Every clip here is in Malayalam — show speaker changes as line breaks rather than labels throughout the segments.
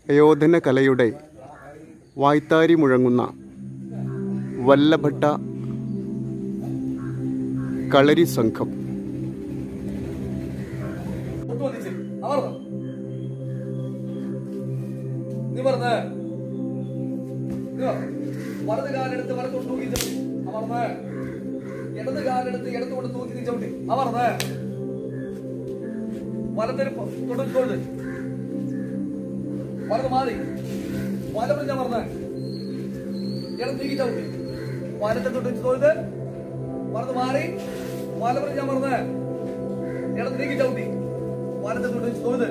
അയോധന കലയുടെ വായ്ത്താരി മുഴങ്ങുന്ന വല്ലഭട്ട കളരി സംഘം
ഒട്ടുവന്നിച്ച് അമർന്ന് നിവർന്ന് നിവർ വലത് കാലെടുത്ത് വലത്തോട്ട് തൂക്കി ചവിട്ടി അമർന്ന് ഇടത് കാലെടുത്ത് ഇടത്തോട്ട് തൂക്കി നീ ചവിട്ടി അമർന്ന് വലത്തൊരു തൊടുത്തോട് വലത് മാറി വലം അമർന്ന് ഇടത് നീക്കി ചവിട്ടി വലത്തെ തൊട്ട് തൊഴുത് വലത് മാറി വലം അമർന്ന് ഇടത് നീക്കി ചവിട്ടി വലത്തെ തൊട്ട് തൊഴുത്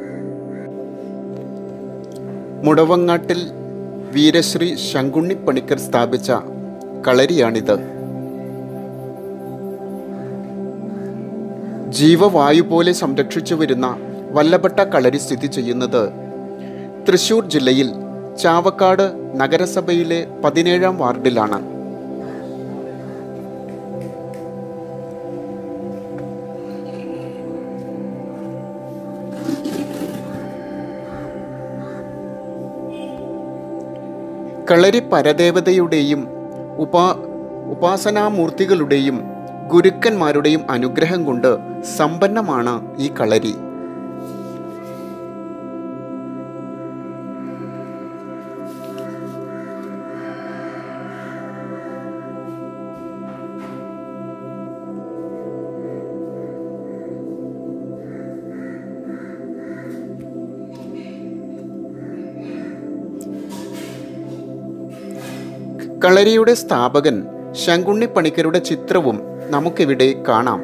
മുടവങ്ങാട്ടിൽ വീരശ്രീ ശങ്കുണ്ണി പണിക്കർ സ്ഥാപിച്ച കളരിയാണിത് ജീവവായു പോലെ സംരക്ഷിച്ചു വരുന്ന വല്ലഭട്ട കളരി സ്ഥിതി ചെയ്യുന്നത് തൃശൂർ ജില്ലയിൽ ചാവക്കാട് നഗരസഭയിലെ പതിനേഴാം വാർഡിലാണ് കളരി പരദേവതയുടെയും ഉപാ ഉപാസനാമൂർത്തികളുടെയും ഗുരുക്കന്മാരുടെയും അനുഗ്രഹം കൊണ്ട് സമ്പന്നമാണ് ഈ കളരി കളരിയുടെ സ്ഥാപകൻ ശങ്കുണ്ണി പണിക്കരുടെ ചിത്രവും നമുക്കിവിടെ കാണാം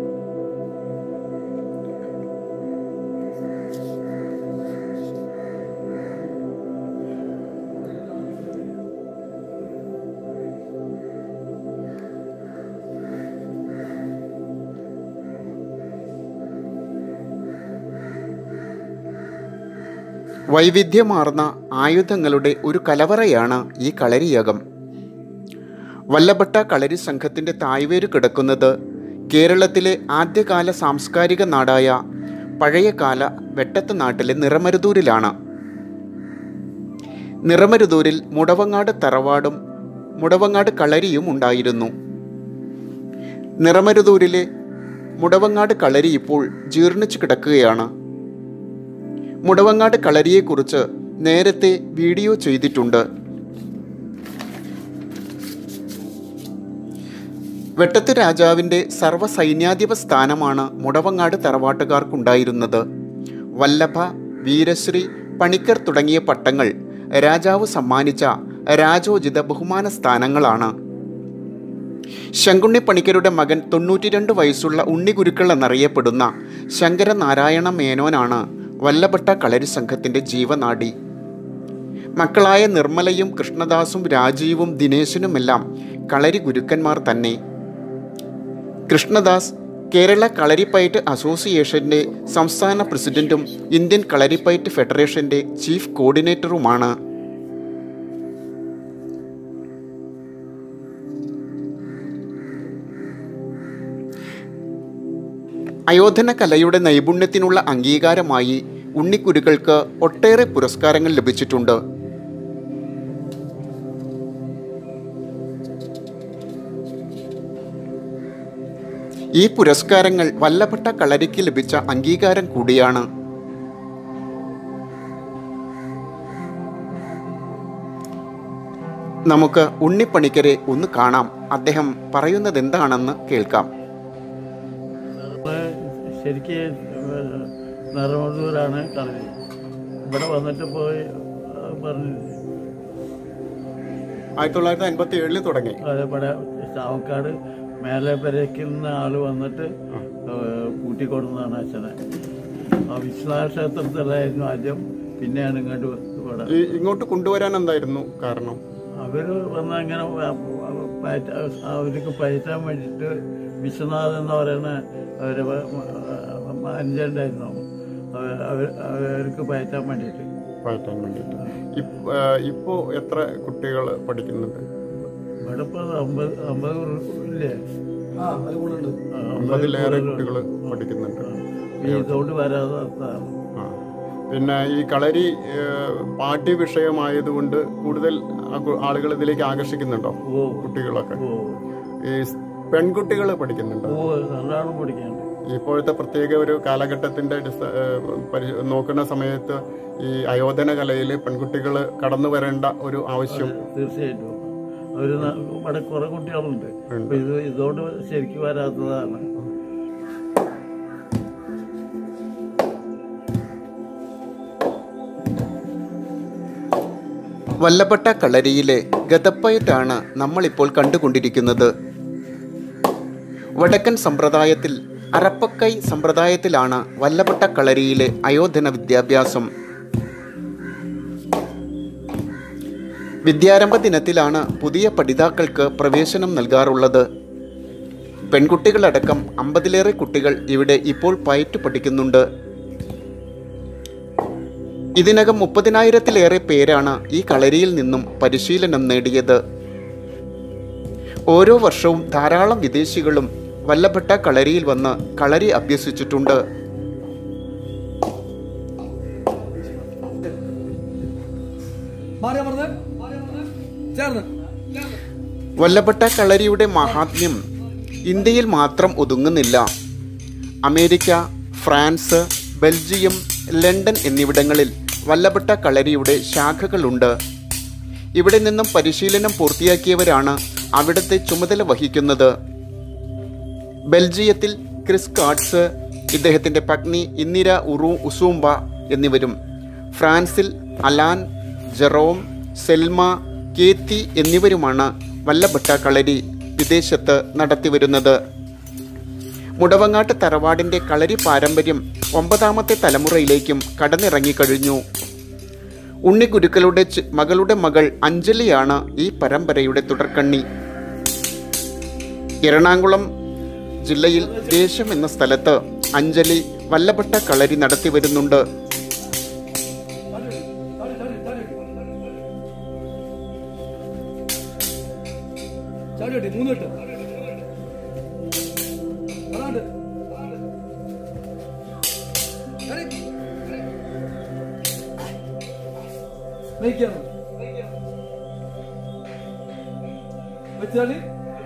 വൈവിധ്യമാർന്ന ആയുധങ്ങളുടെ ഒരു കലവറയാണ് ഈ കളരിയകം വല്ലഭട്ട കളരി സംഘത്തിൻ്റെ തായ്വേര് കിടക്കുന്നത് കേരളത്തിലെ ആദ്യകാല സാംസ്കാരിക നാടായ പഴയകാല വെട്ടത്ത് നാട്ടിലെ നിറമരുതൂരിലാണ് നിറമരുതൂരിൽ മുടവങ്ങാട് തറവാടും മുടവങ്ങാട് കളരിയും ഉണ്ടായിരുന്നു നിറമരുതൂരിലെ മുടവങ്ങാട് കളരി ഇപ്പോൾ ജീർണിച്ചു കിടക്കുകയാണ് മുടവങ്ങാട് കളരിയെക്കുറിച്ച് നേരത്തെ വീഡിയോ ചെയ്തിട്ടുണ്ട് വെട്ടത്ത് രാജാവിൻ്റെ സർവ്വസൈന്യാധിപ സ്ഥാനമാണ് മുടവങ്ങാട് തറവാട്ടുകാർക്കുണ്ടായിരുന്നത് വല്ലഭ വീരശ്രീ പണിക്കർ തുടങ്ങിയ പട്ടങ്ങൾ രാജാവ് സമ്മാനിച്ച രാജോചിത ബഹുമാന സ്ഥാനങ്ങളാണ് ശങ്കുണ്ണി പണിക്കരുടെ മകൻ തൊണ്ണൂറ്റിരണ്ട് വയസ്സുള്ള ഉണ്ണിഗുരുക്കൾ എന്നറിയപ്പെടുന്ന ശങ്കരനാരായണ മേനോനാണ് വല്ലഭട്ട കളരി സംഘത്തിൻ്റെ ജീവനാടി മക്കളായ നിർമ്മലയും കൃഷ്ണദാസും രാജീവും ദിനേശനുമെല്ലാം കളരി ഗുരുക്കന്മാർ തന്നെ കൃഷ്ണദാസ് കേരള കളരിപ്പയറ്റ് അസോസിയേഷന്റെ സംസ്ഥാന പ്രസിഡന്റും ഇന്ത്യൻ കളരിപ്പയറ്റ് ഫെഡറേഷന്റെ ചീഫ് കോർഡിനേറ്ററുമാണ് അയോധന കലയുടെ നൈപുണ്യത്തിനുള്ള അംഗീകാരമായി ഉണ്ണിക്കുരുക്കൾക്ക് ഒട്ടേറെ പുരസ്കാരങ്ങൾ ലഭിച്ചിട്ടുണ്ട് ഈ പുരസ്കാരങ്ങൾ വല്ലഭട്ട കളരിക്ക് ലഭിച്ച അംഗീകാരം കൂടിയാണ് നമുക്ക് ഉണ്ണിപ്പണിക്കരെ ഒന്ന് കാണാം അദ്ദേഹം പറയുന്നത് എന്താണെന്ന് കേൾക്കാം
ശരിക്ക് നിറമൂരാണ് കളരി ഇവിടെ വന്നിട്ട് പോയി ആ, പറഞ്ഞു
ആയിരത്തി തൊള്ളായിരത്തി അൻപത്തി ഏഴിൽ തുടങ്ങി
അതേപോലെ ചാവക്കാട് മേലെ പെരയ്ക്കിൽ നിന്ന് ആള് വന്നിട്ട് കൂട്ടിക്കൊടുന്നതാണ് അച്ഛനെ ആ വിശ്വനാഥ ക്ഷേത്രത്തിലായിരുന്നു ആദ്യം പിന്നെയാണ് ഇങ്ങോട്ട് ഇവിടെ
ഈ- ഇങ്ങോട്ട് കൊണ്ടുവരാൻ എന്തായിരുന്നു കാരണം
അവര് വന്ന് അങ്ങനെ പയറ്റ അവർക്ക് പയറ്റാൻ വേണ്ടിയിട്ട് വിശ്വനാഥ് എന്ന് പറയുന്ന അവര് അനുജണ്ടായിരുന്നു അവർക്ക് പയറ്റാൻ വേണ്ടിയിട്ട്
പയറ്റാൻ വേണ്ടിയിട്ട് ഇപ്പ- ആ, ഇപ്പോ എത്ര കുട്ടികൾ പഠിക്കുന്നുണ്ട്
ഇവിടെ ഇപ്പൊ അമ്പത് അമ്പത് ഇല്ലേ
ആ അത് കൂടുതലുണ്ട്
ആ, അമ്പത്
അമ്പതിലേറെ
കൂടുതലുണ്ട്.
കുട്ടികൾ പഠിക്കുന്നുണ്ട്
ഈ ഇതുകൊണ്ട് വരാതെ
ആ
പിന്നെ ഈ കളരി ഏഹ്, പാഠ്യ വിഷയമായതുകൊണ്ട് കൂടുതൽ ആകു- ആളുകൾ ഇതിലേക്ക് ആകർഷിക്കുന്നുണ്ടോ
ഓ
കുട്ടികളൊക്കെ
ഓ
ഈ പെൺകുട്ടികൾ പഠിക്കുന്നുണ്ടോ
ഓ നല്ലോണം പഠിക്കാനുണ്ട്
ഇപ്പോഴത്തെ പ്രത്യേക ഒരു കാലഘട്ടത്തിന്റെ അടിസ്ഥ- ഏഹ് പരി- നോക്കുന്ന സമയത്ത് ഈ അയോധന കലയിൽ പെൺകുട്ടികൾ കടന്നു വരേണ്ട ഒരു ആവശ്യം
തീർച്ചയായിട്ടും ഒരു ന- ഇവിടെ കുറെ കുട്ടികളുണ്ട് അപ്പൊ ഇത് ഇതോട് ശരിക്കും വരാത്തതാണ്
വല്ലപ്പെട്ട കളരിയിലെ ഗതപ്പയറ്റാണ് നമ്മളിപ്പോൾ കണ്ടുകൊണ്ടിരിക്കുന്നത് വടക്കൻ സമ്പ്രദായത്തിൽ അറപ്പക്കൈ സമ്പ്രദായത്തിലാണ് വല്ലപ്പെട്ട കളരിയിലെ അയോധന വിദ്യാഭ്യാസം വിദ്യാരംഭ ദിനത്തിലാണ് പുതിയ പഠിതാക്കൾക്ക് പ്രവേശനം നൽകാറുള്ളത് പെൺകുട്ടികളടക്കം അമ്പതിലേറെ കുട്ടികൾ ഇവിടെ ഇപ്പോൾ പയറ്റു പഠിക്കുന്നുണ്ട് ഇതിനകം മുപ്പതിനായിരത്തിലേറെ പേരാണ് ഈ കളരിയിൽ നിന്നും പരിശീലനം നേടിയത് ഓരോ വർഷവും ധാരാളം വിദേശികളും വല്ലഭട്ട കളരിയിൽ വന്ന് കളരി അഭ്യസിച്ചിട്ടുണ്ട്
മാറിയാ പറഞ്ഞേ ചേർന്ന്
വല്ലഭട്ട കളരിയുടെ മഹാത്മ്യം ഇന്ത്യയിൽ മാത്രം ഒതുങ്ങുന്നില്ല അമേരിക്ക ഫ്രാൻസ് ബെൽജിയം ലണ്ടൻ എന്നിവിടങ്ങളിൽ വല്ലഭട്ട കളരിയുടെ ശാഖകളുണ്ട് ഇവിടെ നിന്നും പരിശീലനം പൂർത്തിയാക്കിയവരാണ് അവിടുത്തെ ചുമതല വഹിക്കുന്നത് ബെൽജിയത്തിൽ ക്രിസ് കാർട്സ് ഇദ്ദേഹത്തിൻ്റെ പത്നി ഇന്ദിര ഉറു ഉസൂംബ എന്നിവരും ഫ്രാൻസിൽ അലാൻ ജെറോം സെൽമ കേത്തി എന്നിവരുമാണ് വല്ലഭട്ട കളരി വിദേശത്ത് നടത്തിവരുന്നത് മുടവങ്ങാട്ട് തറവാടിൻ്റെ കളരി പാരമ്പര്യം ഒമ്പതാമത്തെ തലമുറയിലേക്കും കടന്നിറങ്ങിക്കഴിഞ്ഞു ഉണ്ണിഗുരുക്കളുടെ ചി- മകളുടെ മകൾ അഞ്ജലിയാണ് ഈ പരമ്പരയുടെ തുടർക്കണ്ണി എറണാകുളം ജില്ലയിൽ ദേശം എന്ന സ്ഥലത്ത് അഞ്ജലി വല്ലഭട്ട കളരി നടത്തിവരുന്നുണ്ട്
ചാടി കെട്ടി മൂന്ന് കെട്ട് അതാണ്ട് ചാടി. നയിക്കാണ് വെച്ചാളി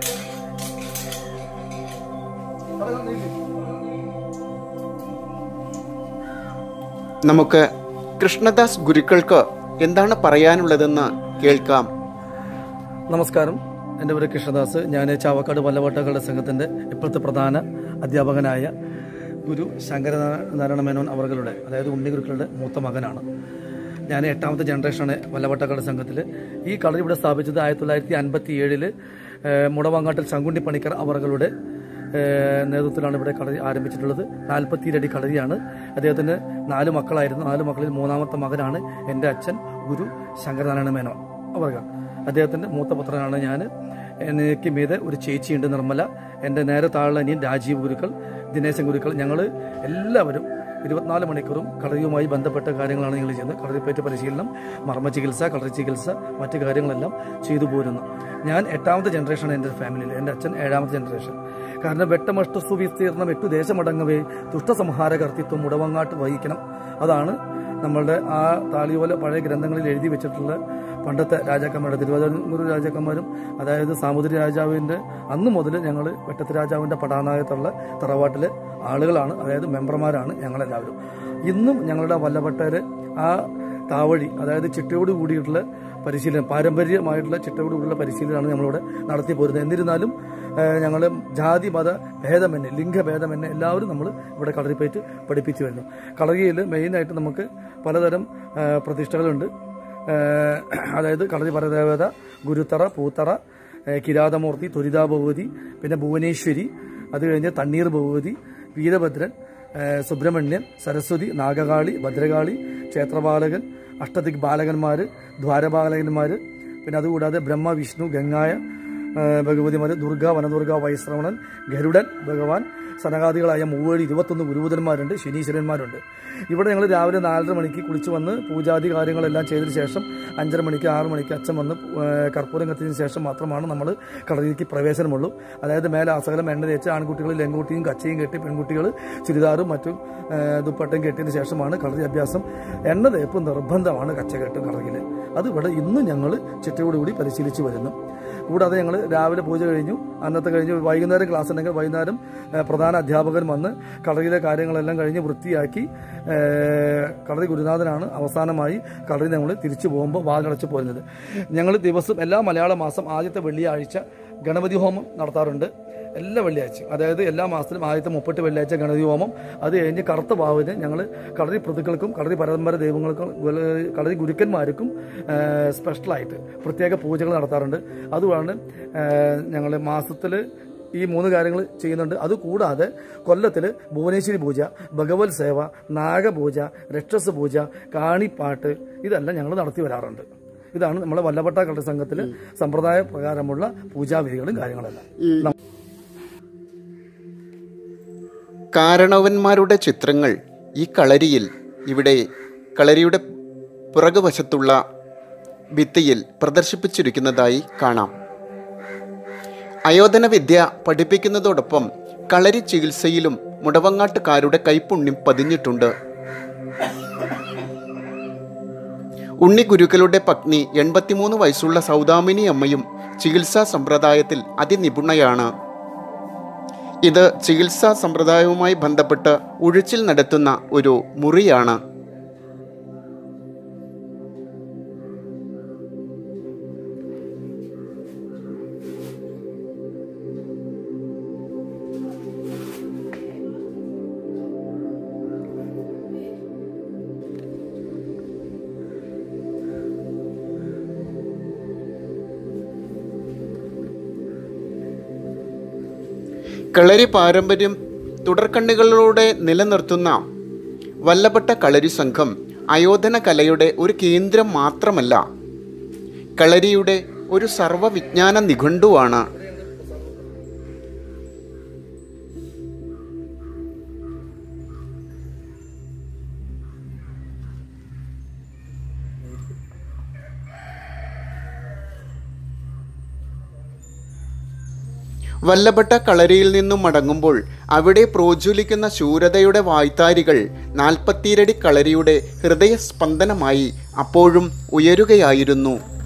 നമുക്ക് കൃഷ്ണദാസ് ഗുരുക്കൾക്ക് എന്താണ് പറയാനുള്ളതെന്ന് കേൾക്കാം
നമസ്കാരം എൻ്റെ പേര് കൃഷ്ണദാസ് ഞാൻ ചാവക്കാട് വല്ലവട്ടകളുടെ സംഘത്തിൻ്റെ ഇപ്പോഴത്തെ പ്രധാന അധ്യാപകനായ ഗുരു ശങ്കരനാരായണ മേനോൻ അവர்களுടെ അതായത് ഉണ്ണിഗുരുക്കളുടെ മൂത്ത മകനാണ് ഞാൻ എട്ടാമത്തെ ജനറേഷനാണ് വല്ലവട്ടകളുടെ സംഘത്തിൽ ഈ കളർ ഇവിടെ സ്ഥാപിച്ചത് ആയിരത്തി തൊള്ളായിരത്തി അൻപത്തി ഏഴില് മുടവാങ്ങാട്ടിൽ ശങ്കുണ്ടി പണിക്കർ അവர்களுടെ ഏഹ് നേതൃത്വത്തിലാണ് ഇവിടെ കളരി ആരംഭിച്ചിട്ടുള്ളത് നാൽപ്പത്തിരടി കളരിയാണ് അദ്ദേഹത്തിന് നാല് മക്കളായിരുന്നു നാല് മക്കളിൽ മൂന്നാമത്തെ മകനാണ് എൻ്റെ അച്ഛൻ ഗുരു ശങ്കരനാരായണ മേനോൻ അവർക്ക് അദ്ദേഹത്തിൻ്റെ മൂത്ത പുത്രനാണ് ഞാൻ എനിക്ക് മീതെ ഒരു ചേച്ചിയുണ്ട് നിർമ്മല എൻ്റെ നേരെ താഴെ അനിയൻ രാജീവ് ഗുരുക്കൾ ദിനേശൻ ഗുരുക്കൾ ഞങ്ങൾ എല്ലാവരും ഇരുപത്തിനാല് മണിക്കൂറും കളരിയുമായി ബന്ധപ്പെട്ട കാര്യങ്ങളാണ് ഞങ്ങൾ ചെയ്യുന്നത് കളരിപ്പേറ്റ് പരിശീലനം മർമ്മ ചികിത്സ കളരി ചികിത്സ മറ്റു കാര്യങ്ങളെല്ലാം ചെയ്തു പോരുന്നു ഞാൻ എട്ടാമത്തെ ജനറേഷൻ എൻ്റെ ഫാമിലിയിൽ എൻ്റെ അച്ഛൻ ഏഴാമത്തെ ജനറേഷൻ കാരണം വെട്ടമഷ്ടസു വിസ്തീർണം എട്ടു ദേശമടങ്ങവേ ദുഷ്ടസംഹാര കർത്തിത്വം മുടവങ്ങാട്ട് വഹിക്കണം അതാണ് നമ്മളുടെ ആ താളിയോല പഴയ ഗ്രന്ഥങ്ങളിൽ എഴുതി വെച്ചിട്ടുള്ള പണ്ടത്തെ രാജാക്കന്മാരുടെ തിരുവിതാംകൂർ രാജാക്കന്മാരും അതായത് സാമുദ്രി രാജാവിൻ്റെ അന്ന് മുതൽ ഞങ്ങൾ വെട്ടത്ത് രാജാവിൻ്റെ പടാനായത്തുള്ള തറവാട്ടിലെ ആളുകളാണ് അതായത് മെമ്പർമാരാണ് ഞങ്ങളെല്ലാവരും ഇന്നും ഞങ്ങളുടെ വല്ലപ്പെട്ടവർ ആ താവഴി അതായത് ചിട്ടയോട് കൂടിയിട്ടുള്ള പരിശീലനം പാരമ്പര്യമായിട്ടുള്ള ചിട്ടയോട് കൂടിയുള്ള പരിശീലനമാണ് നമ്മളിവിടെ നടത്തി പോരുന്നത് എന്നിരുന്നാലും ഞങ്ങൾ ജാതി മത ഭേദമെന്നെ ലിംഗഭേദമെന്നെ എല്ലാവരും നമ്മൾ ഇവിടെ കളരിപ്പയറ്റ് പഠിപ്പിച്ചു വരുന്നു കളരിയിൽ മെയിനായിട്ട് നമുക്ക് പലതരം ആ, പ്രതിഷ്ഠകളുണ്ട് ആ, അതായത് കളരി പരദേവത ഗുരുത്തറ പൂത്തറ ആ, കിരാതമൂർത്തി ത്വരിതാ ഭഗവതി പിന്നെ ഭുവനേശ്വരി അത് കഴിഞ്ഞ് തണ്ണീർ ഭഗവതി വീരഭദ്രൻ ആ, സുബ്രഹ്മണ്യൻ സരസ്വതി നാഗകാളി ഭദ്രകാളി ക്ഷേത്രപാലകൻ അഷ്ടദിക് ബാലകന്മാർ ദ്വാരപാലകന്മാർ പിന്നെ അതുകൂടാതെ ബ്രഹ്മ വിഷ്ണു ഗംഗായ ആ, ഭഗവതിമാർ ദുർഗ വനദുർഗ വൈശ്രവണൻ ഗരുഡൻ ഭഗവാൻ സനകാദികളായ മൂവേഴ് ഇരുപത്തൊന്ന് ഗുരുബുധന്മാരുണ്ട് ശനീശ്വരന്മാരുണ്ട് ഇവിടെ ഞങ്ങൾ രാവിലെ നാലര മണിക്ക് കുളിച്ച് വന്ന് പൂജാതി കാര്യങ്ങളെല്ലാം ചെയ്തതിന് ശേഷം അഞ്ചര മണിക്ക് ആറ് മണിക്ക് അച്ഛൻ വന്ന് ഏഹ്, കർപ്പൂരം കത്തിയതിന് ശേഷം മാത്രമാണ് നമ്മൾ കളരിക്ക് പ്രവേശനമുള്ളൂ അതായത് മേലെ അസകലം എണ്ണ തേച്ച് ആൺകുട്ടികൾ ലെങ്കൂട്ടിയും കച്ചയും കെട്ടി പെൺകുട്ടികൾ ചുരിദാറും മറ്റും ഏഹ്, ദുപ്പട്ടയും കെട്ടിയതിന് ശേഷമാണ് കളരി അഭ്യാസം എണ്ണ തേപ്പ് നിർബന്ധമാണ് കച്ചകെട്ടും കളരിയിൽ അത് ഇവിടെ ഇന്നും ഞങ്ങൾ ചിട്ടയോടുകൂടി പരിശീലിച്ച് വരുന്നു കൂടാതെ ഞങ്ങൾ രാവിലെ പൂജ കഴിഞ്ഞു അന്നത്തെ കഴിഞ്ഞ് വൈകുന്നേരം ക്ലാസ് ഉണ്ടെങ്കിൽ വൈകുന്നേരം ഏഹ്, പ്രധാന അധ്യാപകൻ വന്ന് കളരിയിലെ കാര്യങ്ങളെല്ലാം കഴിഞ്ഞ് വൃത്തിയാക്കി ഏഹ്, കളരി ഗുരുനാഥനാണ് അവസാനമായി കളരി നമ്മൾ തിരിച്ചു പോകുമ്പോൾ വാതിലടച്ച് പോരുന്നത് ഞങ്ങൾ ദിവസം എല്ലാ മലയാള മാസം ആദ്യത്തെ വെള്ളിയാഴ്ച ഗണപതി ഹോമം നടത്താറുണ്ട് എല്ലാ വെള്ളിയാഴ്ചയും അതായത് എല്ലാ മാസത്തിലും ആദ്യത്തെ മുപ്പട്ട് വെള്ളിയാഴ്ച ഗണപതി ഹോമം അത് കഴിഞ്ഞ് കറുത്ത വാവിന് ഞങ്ങൾ കളരി പ്രതികൾക്കും കളരി പരമ്പര ദൈവങ്ങൾക്കും ഗുല- കളരി ഗുരുക്കന്മാർക്കും ഏഹ്, സ്പെഷ്യലായിട്ട് പ്രത്യേക പൂജകൾ നടത്താറുണ്ട് അതുകൊണ്ട് ഞങ്ങൾ മാസത്തിൽ ഈ മൂന്ന് കാര്യങ്ങൾ ചെയ്യുന്നുണ്ട് അതുകൂടാതെ കൊല്ലത്തിൽ ഭുവനേശ്വരി പൂജ ഭഗവത് സേവ നാഗപൂജ രക്ഷസ് പൂജ കാണിപ്പാട്ട് ഇതെല്ലാം ഞങ്ങൾ നടത്തി വരാറുണ്ട് ഇതാണ് നമ്മുടെ വല്ലപ്പെട്ട കളരി സംഘത്തിൽ സമ്പ്രദായ പ്രകാരമുള്ള പൂജാവിധികളും കാര്യങ്ങളെല്ലാം
കാരണവന്മാരുടെ ചിത്രങ്ങൾ ഈ കളരിയിൽ ഇവിടെ കളരിയുടെ പുറകുവശത്തുള്ള ഭിത്തിയിൽ പ്രദർശിപ്പിച്ചിരിക്കുന്നതായി കാണാം അയോധന വിദ്യ പഠിപ്പിക്കുന്നതോടൊപ്പം കളരി ചികിത്സയിലും മുടവങ്ങാട്ടുകാരുടെ കൈപുണ്യം പതിഞ്ഞിട്ടുണ്ട് ഉണ്ണി ഗുരുക്കളുടെ പത്നി എൺപത്തിമൂന്ന് വയസ്സുള്ള സൗദാമിനി അമ്മയും ചികിത്സാ സമ്പ്രദായത്തിൽ അതിനിപുണയാണ് ഇത് ചികിത്സാ സമ്പ്രദായവുമായി ബന്ധപ്പെട്ട് ഉഴിച്ചിൽ നടത്തുന്ന ഒരു മുറിയാണ് കളരി പാരമ്പര്യം തുടർക്കണ്ണികളിലൂടെ നിലനിർത്തുന്ന വല്ലപ്പെട്ട കളരി സംഘം അയോധന കലയുടെ ഒരു കേന്ദ്രം മാത്രമല്ല കളരിയുടെ ഒരു സർവവിജ്ഞാന നിഘണ്ടുവാണ് വല്ലപ്പെട്ട കളരിയിൽ നിന്നും മടങ്ങുമ്പോൾ അവിടെ പ്രോജ്വലിക്കുന്ന ശൂരതയുടെ വായ്ത്താരികൾ നാൽപ്പത്തിരടി കളരിയുടെ ഹൃദയസ്പന്ദനമായി അപ്പോഴും ഉയരുകയായിരുന്നു